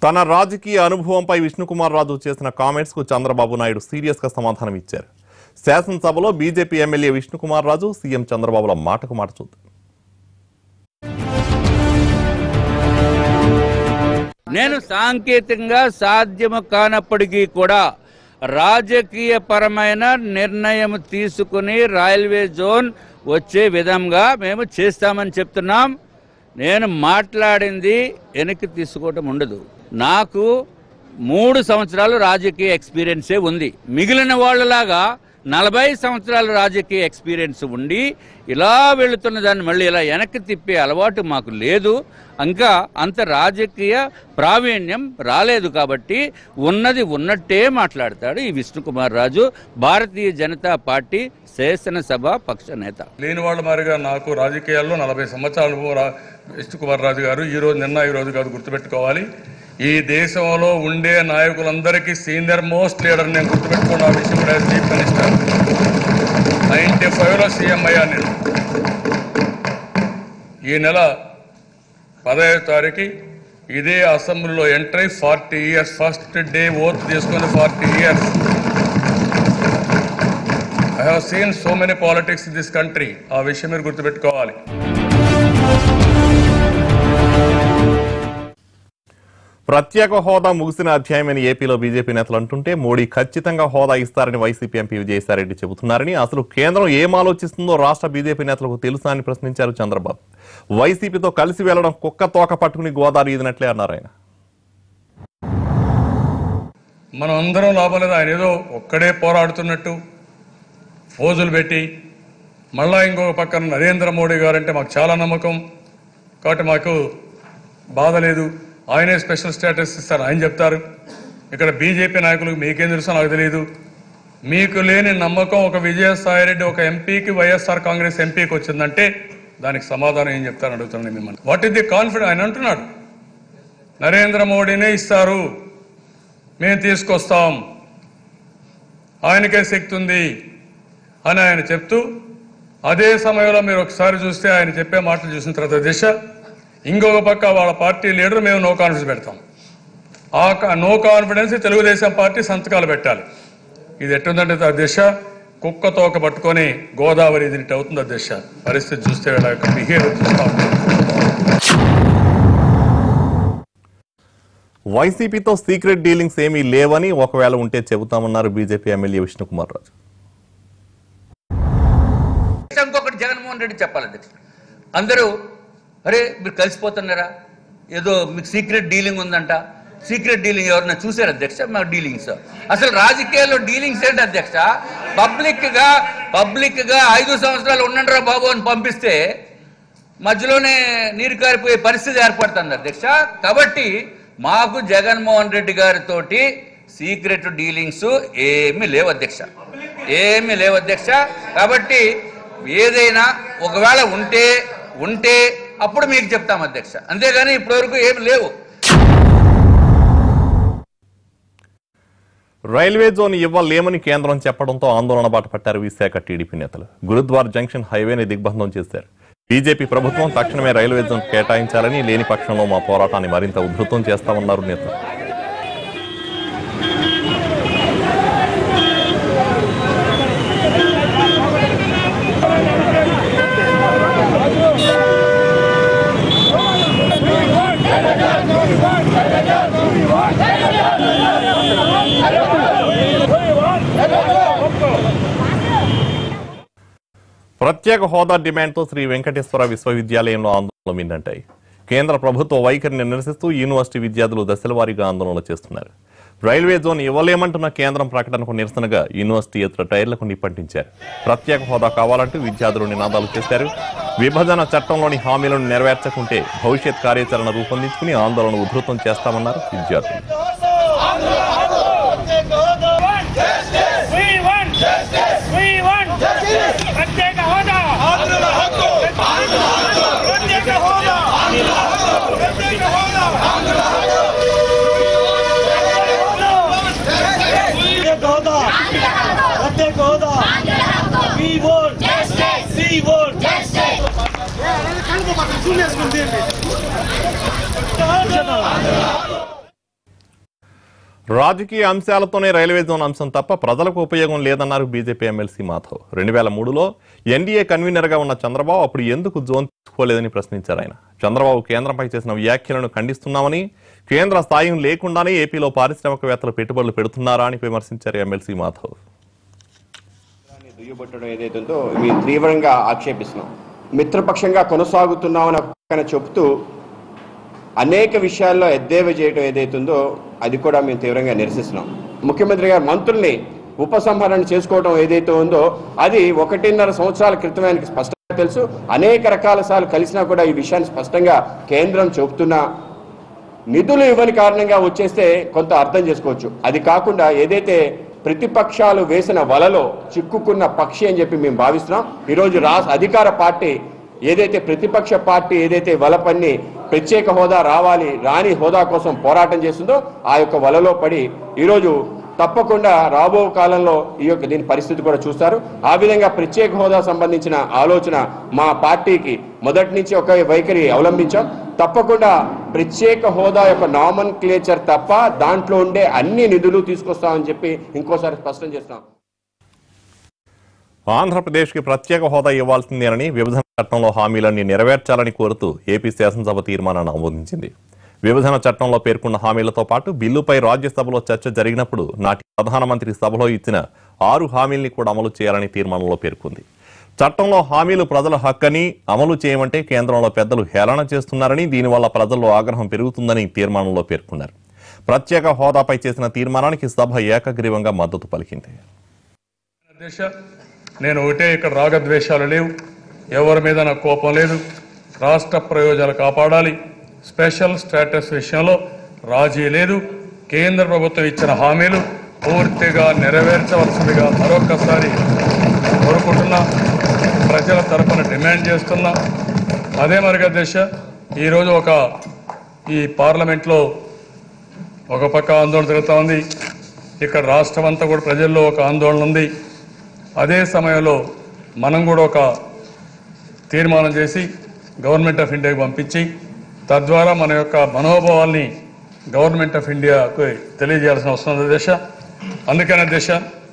తన రాజకీయ అనుభవంపై విష్ణుకుమార్ రాజు చేసిన కామెంట్స్ కు చంద్రబాబు నాయుడు సీరియస్ గా సమాధానం ఇచ్చారు శాసనసభలో BJP MLA Vishnukumar Raju CM చంద్రబాబుల మాటకు మాట చూద్దాం నేను సాంకేతికంగా సాధ్యము కానప్పటికీ కూడా రాజకీయ పరమైన నిర్ణయం తీసుకుని రైల్వే జోన్ వచ్చే విధంగా మేము చేస్తామని చెప్తున్నాం నేను మాట్లాడింది వెనక్కి తీసుకోవటం ఉండదు నాకు మూడు సంవత్సరాలు రాజకీయ ఎక్స్పీరియన్సే ఉంది మిగిలిన వాళ్ళలాగా నలభై సంవత్సరాల రాజకీయ ఎక్స్పీరియన్స్ ఉండి ఇలా వెళుతున్న దాన్ని మళ్ళీ ఇలా వెనక్కి తిప్పే అలవాటు మాకు లేదు ఇంకా అంత రాజకీయ ప్రావీణ్యం రాలేదు కాబట్టి ఉన్నది ఉన్నట్టే మాట్లాడతాడు ఈ విష్ణుకుమార్ రాజు భారతీయ జనతా పార్టీ శాసనసభ పక్ష నేత లేని వాళ్ళ మారిగా నాకు రాజకీయాల్లో నలభై సంవత్సరాల అనుభవం రా విష్ణుకుమార్ రాజు గారు ఈ రోజు నిన్న ఈ రోజు కాదు గుర్తుపెట్టుకోవాలి ఈ దేశంలో ఉండే నాయకులందరికీ సీనియర్ మోస్ట్ లీడర్ నేను గుర్తుపెట్టుకున్న ఆ విషయం కూడా చీఫ్ మినిస్టర్ నైన్టీ ఫైవ్లో సీఎం అయ్యా నేను ఈ నెల పదహైదు తారీఖు ఇదే అసెంబ్లీలో ఎంటర్ అయి forty years first day oath తీసుకుని forty years I have seen so many politics in this country ఆ విషయం మీరు గుర్తుపెట్టుకోవాలి ప్రత్యేక హోదా ముగిసిన అధ్యాయమని ఏపీలో బీజేపీ నేతలు అంటుంటే మోడీ ఖచ్చితంగా హోదా ఇస్తారని వైసీపీ ఎంపీ విజయసాయిరెడ్డి చెబుతున్నారని అసలు కేంద్రం ఏం ఆలోచిస్తుందో రాష్ట్ర బీజేపీ నేతలకు తెలుసా అని ప్రశ్నించారు చంద్రబాబు వైసీపీతో కలిసి వెళ్లడం కుక్క తోక పట్టుకుని గోదావరి ఈదినట్లే అన్నారు ఆయన మనం అందరం లాభం లేదు ఆయన ఏదో ఒక్కడే పోరాడుతున్నట్టు ఫోజులు పెట్టి మళ్ళా ఇంకొక పక్కన నరేంద్ర మోడీ గారంటే మాకు చాలా నమ్మకం కాబట్టి మాకు బాధ లేదు ఆయనే స్పెషల్ స్టేటస్ ఇస్తారు ఆయన చెప్తారు ఇక్కడ బీజేపీ నాయకులకు మీకేం తెలుసో నాకు తెలియదు మీకు లేని నమ్మకం ఒక విజయసాయిరెడ్డి ఒక ఎంపీకి వైఎస్ఆర్ కాంగ్రెస్ ఎంపీకి వచ్చిందంటే దానికి సమాధానం ఏం చెప్తారని అడుగుతున్నాను మిమ్మల్ని వాట్ ఇస్ ది కాన్ఫిడెన్స్ ఆయన అంటున్నాడు నరేంద్ర మోడీనే ఇస్తారు మేము తీసుకొస్తాం ఆయనకే శక్తి ఉంది అని ఆయన చెప్తూ అదే సమయంలో మీరు ఒకసారి చూస్తే ఆయన చెప్పే మాటలు చూసిన తర్వాత దిశ ఇంకొక పక్క వాళ్ళ పార్టీ లీడర్ మేము నో కాన్ఫిడెన్స్ పెడతాం ఆ క- నో కాన్ఫిడెన్స్ తెలుగుదేశం పార్టీ సంతకాలు పెట్టాలి ఇది ఎట్టుందంటే ఆ దిశ కుక్క తోక పట్టుకొని గోదావరి ఇది ఇటు అవుతుంది ఆ దిశ పరిస్థితి చూస్తే వీళ్ళ యొక్క బిహేవియర్ చూస్తా ఉంటాం వైసీపీతో సీక్రెట్ డీలింగ్స్ ఏమీ లేవని ఒకవేళ ఉంటే చెబుతామన్నారు బీజేపీ ఎమ్మెల్యే విష్ణుకుమార్ రాజు ఇంకొకటి జగన్మోహన్ రెడ్డి చెప్పాలి అధ్యక్ష అందరూ అరే మీరు కలిసిపోతున్నారా ఏదో మీకు సీక్రెట్ డీలింగ్ ఉందంట సీక్రెట్ డీలింగ్ ఎవరన్నా చూసారు అధ్యక్ష మా డీలింగ్స్ అసలు రాజకీయాల్లో డీలింగ్స్ ఏంటి అధ్యక్ష పబ్లిక్ గా పబ్లిక్ గా ఐదు సంవత్సరాలు ఉండండిరా బాబు అని పంపిస్తే మధ్యలోనే నీరు కారిపోయే పరిస్థితి ఏర్పడుతుంది అధ్యక్ష కాబట్టి మాకు జగన్మోహన్ రెడ్డి గారితోటి సీక్రెట్ డీలింగ్స్ ఏమీ లేవు అధ్యక్ష ఏమీ లేవు అధ్యక్ష కాబట్టి ఏదైనా ఒకవేళ ఉంటే ఉంటే అప్పుడు మీకు చెప్తాం అధ్యక్ష అంతేగాని ఇప్పటివరకు ఏమి లేవు రైల్వే జోన్ ఇవ్వలేమని కేంద్రం చెప్పడంతో ఆందోళన బాట పట్టారు విశాఖ టీడీపీ నేతలు గురుద్వార్ జంక్షన్ హైవేని దిగ్బంధం చేశారు బీజేపీ ప్రభుత్వం తక్షణమే రైల్వే జోన్ కేటాయించాలని లేని పక్షంలో మా పోరాటాన్ని మరింత ఉధృతం చేస్తామన్నారు నేతలు ప్రత్యేక హోదా డిమాండ్తో శ్రీ వెంకటేశ్వర విశ్వవిద్యాలయంలో ఆందోళనలు మిన్నంటాయి కేంద్ర ప్రభుత్వ వైఖరిని నిరసిస్తూ యూనివర్సిటీ విద్యార్థులు దశలవారీగా ఆందోళన చేస్తున్నారు రైల్వే జోన్ ఇవ్వలేమంటున్న కేంద్రం ప్రకటనకు నిరసనగా యూనివర్సిటీ ఎదుట టైర్లకు నిప్పంటించారు ప్రత్యేక హోదా కావాలంటూ విద్యార్థులు నినాదాలు చేశారు విభజన చట్టంలోని హామీలను నెరవేర్చకుంటే భవిష్యత్ కార్యాచరణ రూపొందించుకుని ఆందోళన ఉధృతం చేస్తామన్నారు విద్యార్థులు We want justice. We want justice. ప్రత్యేక హోదా ఆంధ్రుల హక్కు ప్రత్యేక హోదా ఆంధ్రుల హక్కు ప్రత్యేక హోదా ఆంధ్రుల హక్కు ప్రత్యేక హోదా ప్రత్యేక హోదా వి వోట్ వి వోట్ రాజకీయ అంశాలతోనే రైల్వే జోన్ అంశం తప్ప ప్రజలకు ఉపయోగం లేదన్నారు బీజేపీ ఎమ్మెల్సీ మాధవ్ రెండు వేల మూడులో ఎన్డీఏ కన్వీనర్గా ఉన్న చంద్రబాబు అప్పుడు ఎందుకు జోన్ తీసుకోలేదని ప్రశ్నించారు ఆయన చంద్రబాబు కేంద్రంపై చేసిన వ్యాఖ్యలను ఖండిస్తున్నామని కేంద్ర స్థాయి లేకుండానే ఏపీలో పారిశ్రామికవేత్తలు పెట్టుబడులు పెడుతున్నారా అని విమర్శించారు ఎమ్మెల్సీ మాధవ్ దాన్ని దుయ్యబట్టడం ఏదైతే ఉందో మేము తీవ్రంగా ఆక్షేపిస్తున్నాం మిత్రపక్షంగా కొనసాగుతున్నామని పక్కన చెప్తూ అనేక విషయాల్లో ఎద్దేవా చేయడం ఏదైతే ఉందో అది కూడా మేము తీవ్రంగా నిరసిస్తున్నాం ముఖ్యమంత్రి గారు మంత్రుల్ని ఉపసంహరణ చేసుకోవడం ఏదైతే ఉందో అది ఒకటిన్నర సంవత్సరాల క్రితం ఆయనకి స్పష్టంగా తెలుసు అనేక రకాల సార్లు కలిసినా కూడా ఈ విషయాన్ని స్పష్టంగా కేంద్రం చెబుతున్నా నిధులు ఇవ్వని కారణంగా వచ్చేస్తే కొంత అర్థం చేసుకోవచ్చు అది కాకుండా ఏదైతే ప్రతిపక్షాలు వేసిన వలలో చిక్కుకున్న పక్షి అని చెప్పి మేము భావిస్తున్నాం ఈరోజు రాష్ట్ర అధికార పార్టీ ఏదైతే ప్రతిపక్ష పార్టీ ఏదైతే వల పన్ని ప్రత్యేక హోదా రావాలి రాని హోదా కోసం పోరాటం చేస్తుందో ఆ యొక్క వలలో పడి ఈరోజు తప్పకుండా రాబో కాలంలో ఈ యొక్క దీని పరిస్థితి కూడా చూస్తారు ఆ విధంగా ప్రత్యేక హోదా సంబంధించిన ఆలోచన మా పార్టీకి మొదటి నుంచి ఒక వైఖరి అవలంబించాం తప్పకుండా ప్రత్యేక హోదా యొక్క నామన్ క్లేచర్ తప్ప దాంట్లో ఉండే అన్ని నిధులు తీసుకొస్తామని చెప్పి ఇంకోసారి స్పష్టం చేస్తున్నాం ఆంధ్రప్రదేశ్కి ప్రత్యేక హోదా ఇవ్వాల్సిందేనని విభజన చట్టంలో హామీలన్నీ నెరవేర్చాలని కోరుతూ ఏపీ శాసనసభ తీర్మానాన్ని ఆమోదించింది విభజన చట్టంలో పేర్కొన్న హామీలతో పాటు బిల్లుపై రాజ్యసభలో చర్చ జరిగినప్పుడు నాటి ప్రధానమంత్రి సభలో ఇచ్చిన ఆరు హామీల్ని కూడా అమలు చేయాలని తీర్మానంలో పేర్కొంది చట్టంలో హామీలు ప్రజల హక్కని అమలు చేయమంటే కేంద్రంలో పెద్దలు హేళన చేస్తున్నారని దీనివల్ల ప్రజల్లో ఆగ్రహం పెరుగుతుందని తీర్మానంలో పేర్కొన్నారు ప్రత్యేక హోదాపై చేసిన తీర్మానానికి సభ ఏకగ్రీవంగా మద్దతు పలికింది అధ్యక్ష నేను ఒకటే ఇక్కడ రాగద్వేషాలు లేవు ఎవరి మీద నాకు కోపం లేదు రాష్ట్ర ప్రయోజనాలు కాపాడాలి స్పెషల్ స్టేటస్ విషయంలో రాజీ లేదు కేంద్ర ప్రభుత్వం ఇచ్చిన హామీలు పూర్తిగా నెరవేర్చవలసిందిగా మరొకసారి కోరుకుంటున్నా ప్రజల తరపున డిమాండ్ చేస్తున్నా అదే మరి అధ్యక్ష ఈరోజు ఒక ఈ పార్లమెంట్లో ఒక పక్క ఆందోళన జరుగుతూ ఉంది ఇక్కడ రాష్ట్రం అంతా కూడా ప్రజల్లో ఒక ఆందోళన ఉంది అదే సమయంలో మనం కూడా ఒక తీర్మానం చేసి గవర్నమెంట్ ఆఫ్ ఇండియాకి పంపించి తద్వారా మన యొక్క మనోభావాల్ని గవర్నమెంట్ ఆఫ్ ఇండియాకు తెలియజేయాల్సిన అవసరం ఉంది దశ అందుకనే దశ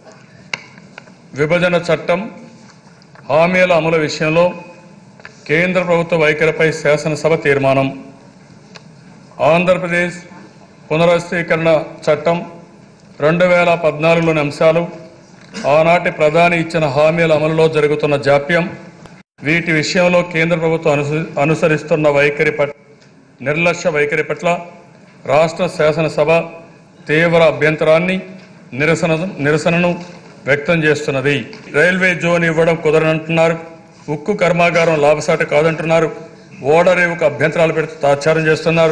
విభజన చట్టం హామీల అమలు విషయంలో కేంద్ర ప్రభుత్వ వైఖరిపై శాసనసభ తీర్మానం ఆంధ్రప్రదేశ్ పునర్వస్థీకరణ చట్టం రెండు వేల పద్నాలుగులోని అంశాలు ఆనాటి ప్రధాని ఇచ్చిన హామీల అమలులో జరుగుతున్న జాప్యం వీటి విషయంలో కేంద్ర ప్రభుత్వం అనుస అనుసరిస్తున్న వైఖరి పట్ నిర్లక్ష్య వైఖరి పట్ల రాష్ట్ర శాసనసభ తీవ్ర అభ్యంతరాన్ని నిరసన నిరసనను వ్యక్తం చేస్తున్నది రైల్వే జోన్ ఇవ్వడం కుదరనంటున్నారు ఉక్కు కర్మాగారం లాభసాటి కాదంటున్నారు ఓడరేవుకు అభ్యంతరాలు పెడుతూ తాత్సారం చేస్తున్నారు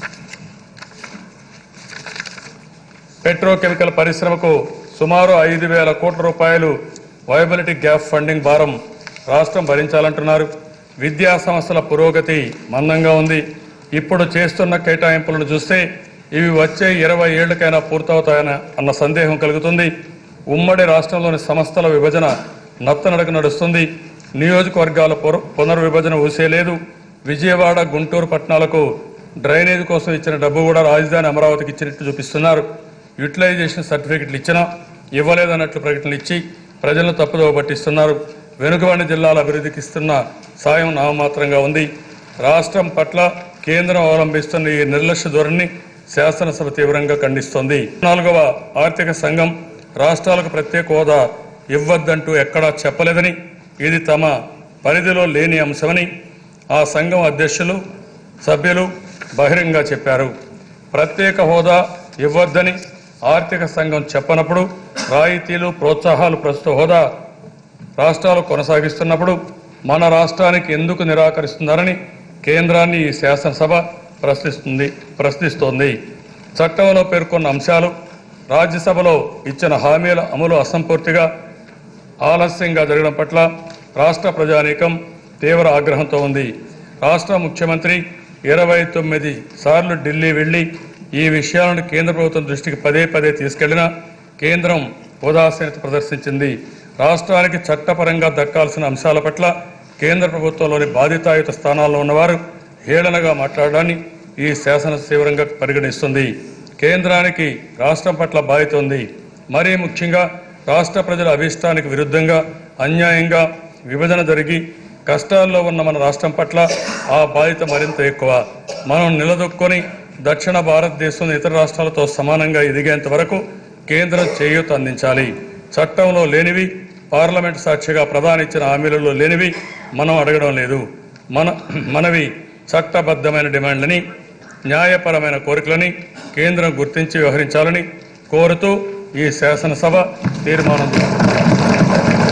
పెట్రోకెమికల్ పరిశ్రమకు సుమారు ఐదు వేల కోట్ల రూపాయలు వైబిలిటీ గ్యాప్ ఫండింగ్ భారం రాష్ట్రం భరించాలంటున్నారు విద్యా సంస్థల పురోగతి మందంగా ఉంది ఇప్పుడు చేస్తున్న కేటాయింపులను చూస్తే ఇవి వచ్చే ఇరవై ఏళ్లకైనా పూర్తవుతాయన అన్న సందేహం కలుగుతుంది ఉమ్మడి రాష్ట్రంలోని సంస్థల విభజన నత్తనడక నడుస్తుంది నియోజకవర్గాల పుర- పునర్విభజన ఊసేలేదు విజయవాడ గుంటూరు పట్టణాలకు డ్రైనేజ్ కోసం ఇచ్చిన డబ్బు కూడా రాజధాని అమరావతికి ఇచ్చినట్టు చూపిస్తున్నారు యూటిలైజేషన్ సర్టిఫికెట్లు ఇచ్చినా ఇవ్వలేదన్నట్లు ప్రకటనలు ఇచ్చి ప్రజలను తప్పుదోవ పట్టిస్తున్నారు వెనుకబడిన జిల్లాల అభివృద్ధికి ఇస్తున్న సాయం నామమాత్రంగా ఉంది రాష్ట్రం పట్ల కేంద్రం అవలంబిస్తున్న ఈ నిర్లక్ష్య ధోరణిని శాసనసభ తీవ్రంగా ఖండిస్తోంది నాలుగవ ఆర్థిక సంఘం రాష్ట్రాలకు ప్రత్యేక హోదా ఇవ్వద్దంటూ ఎక్కడా చెప్పలేదని ఇది తమ పరిధిలో లేని అంశమని ఆ సంఘం అధ్యక్షులు సభ్యులు బహిరంగంగా చెప్పారు ప్రత్యేక హోదా ఇవ్వద్దని ఆర్థిక సంఘం చెప్పనప్పుడు రాయితీలు ప్రోత్సాహాలు ప్రస్తుత హోదా రాష్ట్రాలు కొనసాగిస్తున్నప్పుడు మన రాష్ట్రానికి ఎందుకు నిరాకరిస్తున్నారని కేంద్రాన్ని ఈ శాసనసభ ప్రశ్నిస్తుంది ప్రశ్నిస్తోంది చట్టంలో పేర్కొన్న అంశాలు రాజ్యసభలో ఇచ్చిన హామీల అమలు అసంపూర్తిగా ఆలస్యంగా జరగడం పట్ల రాష్ట్ర ప్రజానీకం తీవ్ర ఆగ్రహంతో ఉంది రాష్ట్ర ముఖ్యమంత్రి ఇరవై తొమ్మిది సార్లు ఢిల్లీ వెళ్లి ఈ విషయాలను కేంద్ర ప్రభుత్వం దృష్టికి పదే పదే తీసుకెళ్లినా కేంద్రం ఉదాసీనత ప్రదర్శించింది రాష్ట్రానికి చట్టపరంగా దక్కాల్సిన అంశాల పట్ల కేంద్ర ప్రభుత్వంలోని బాధితాయుత స్థానాల్లో ఉన్నవారు హేళనగా మాట్లాడడాన్ని ఈ శాసన తీవ్రంగా పరిగణిస్తుంది కేంద్రానికి రాష్ట్రం పట్ల బాధ్యత ఉంది మరీ ముఖ్యంగా రాష్ట్ర ప్రజల అభిష్టానికి విరుద్ధంగా అన్యాయంగా విభజన జరిగి కష్టాల్లో ఉన్న మన రాష్ట్రం పట్ల ఆ బాధ్యత మరింత ఎక్కువ మనం నిలదొక్కొని దక్షిణ భారతదేశం ఇతర రాష్ట్రాలతో సమానంగా ఎదిగేంత వరకు కేంద్రం చేయూత అందించాలి చట్టంలో లేనివి పార్లమెంట్ సాక్షిగా ప్రధాని ఇచ్చిన హామీలలో లేనివి మనం అడగడం లేదు మన మనవి చట్టబద్ధమైన డిమాండ్లని న్యాయపరమైన కోరికలని కేంద్రం గుర్తించి వ్యవహరించాలని కోరుతూ ఈ శాసనసభ తీర్మానం చేసింది.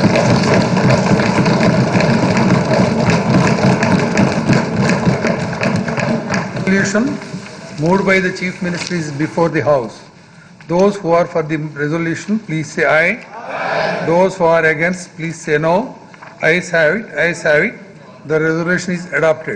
resolution moved by the chief minister is before the house. Those who are for the resolution, please say aye. Those who are against, please say no. Ayes have it, ayes have it. The resolution is adopted.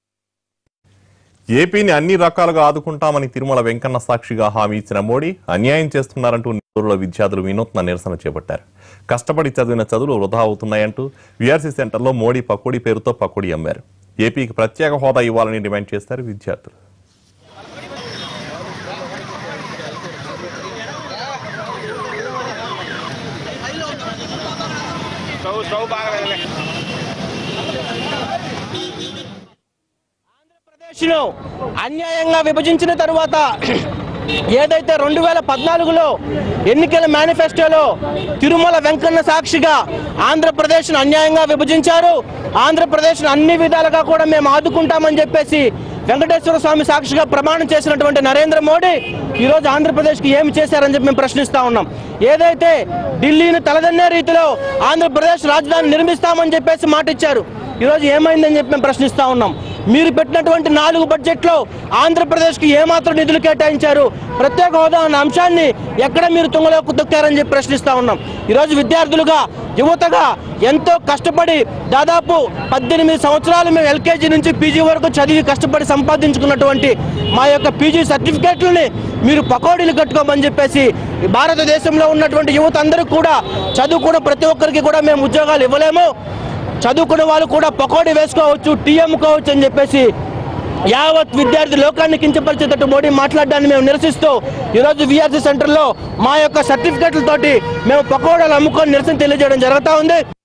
ఏపీని అన్ని రకాలుగా ఆదుకుంటామని తిరుమల వెంకన్న సాక్షిగా హామీ ఇచ్చిన మోడీ అన్యాయం చేస్తున్నారంటూ నెల్లూరులో విద్యార్థులు వినూత్న నిరసన చేపట్టారు కష్టపడి చదివిన చదువులు వృధా అవుతున్నాయంటూ వీఆర్సీ సెంటర్లో మోడీ పకోడీ పేరుతో పకోడీ అమ్మారు ఏపీకి ప్రత్యేక హోదా ఇవ్వాలని డిమాండ్ చేశారు విద్యార్థులు ఆంధ్రప్రదేశ్ను అన్యాయంగా విభజించిన తరువాత ఏదైతే రెండు వేల పద్నాలుగులో ఎన్నికల మేనిఫెస్టోలో తిరుమల వెంకన్న సాక్షిగా ఆంధ్రప్రదేశ్ను అన్యాయంగా విభజించారు ఆంధ్రప్రదేశ్ను అన్ని విధాలుగా కూడా మేము ఆదుకుంటామని చెప్పేసి వెంకటేశ్వర స్వామి సాక్షిగా ప్రమాణం చేసినటువంటి నరేంద్ర మోడీ ఈరోజు ఆంధ్రప్రదేశ్కి ఏమి చేశారని చెప్పి మేము ప్రశ్నిస్తా ఉన్నాం ఏదైతే ఢిల్లీని తలదన్నే రీతిలో ఆంధ్రప్రదేశ్ రాజధాని నిర్మిస్తామని చెప్పేసి మాట ఇచ్చారు ఈరోజు ఏమైందని చెప్పి మేము ప్రశ్నిస్తా ఉన్నాం మీరు పెట్టినటువంటి నాలుగు బడ్జెట్లో ఆంధ్రప్రదేశ్కి ఏమాత్రం నిధులు కేటాయించారు ప్రత్యేక హోదా అన్న అంశాన్ని ఎక్కడ మీరు తుంగలోకి తొక్కారని చెప్పి ప్రశ్నిస్తా ఉన్నాం ఈరోజు విద్యార్థులుగా యువతగా ఎంతో కష్టపడి దాదాపు పద్దెనిమిది సంవత్సరాలు మేము ఎల్కేజీ నుంచి పీజీ వరకు చదివి కష్టపడి సంపాదించుకున్నటువంటి మా యొక్క పీజీ సర్టిఫికేట్లని మీరు పకోడీలు కట్టుకోమని చెప్పేసి ఈ భారతదేశంలో ఉన్నటువంటి యువత అందరూ కూడా చదువుకున్న ప్రతి ఒక్కరికి కూడా మేము ఉద్యోగాలు ఇవ్వలేము చదువుకున్న వాళ్ళు కూడా పకోడీ వేసుకోవచ్చు టీ అమ్ముకోవచ్చు అని చెప్పేసి యావత్ విద్యార్థి లోకాన్ని కించపరిచేటట్టు మోడీ మాట్లాడడాన్ని మేము నిరసిస్తూ ఈరోజు విఆర్సీ సెంటర్లో మా యొక్క సర్టిఫికెట్లతోటి మేము పకోడాలు అమ్ముకొని నిరసన తెలియజేయడం జరుగుతూ ఉంది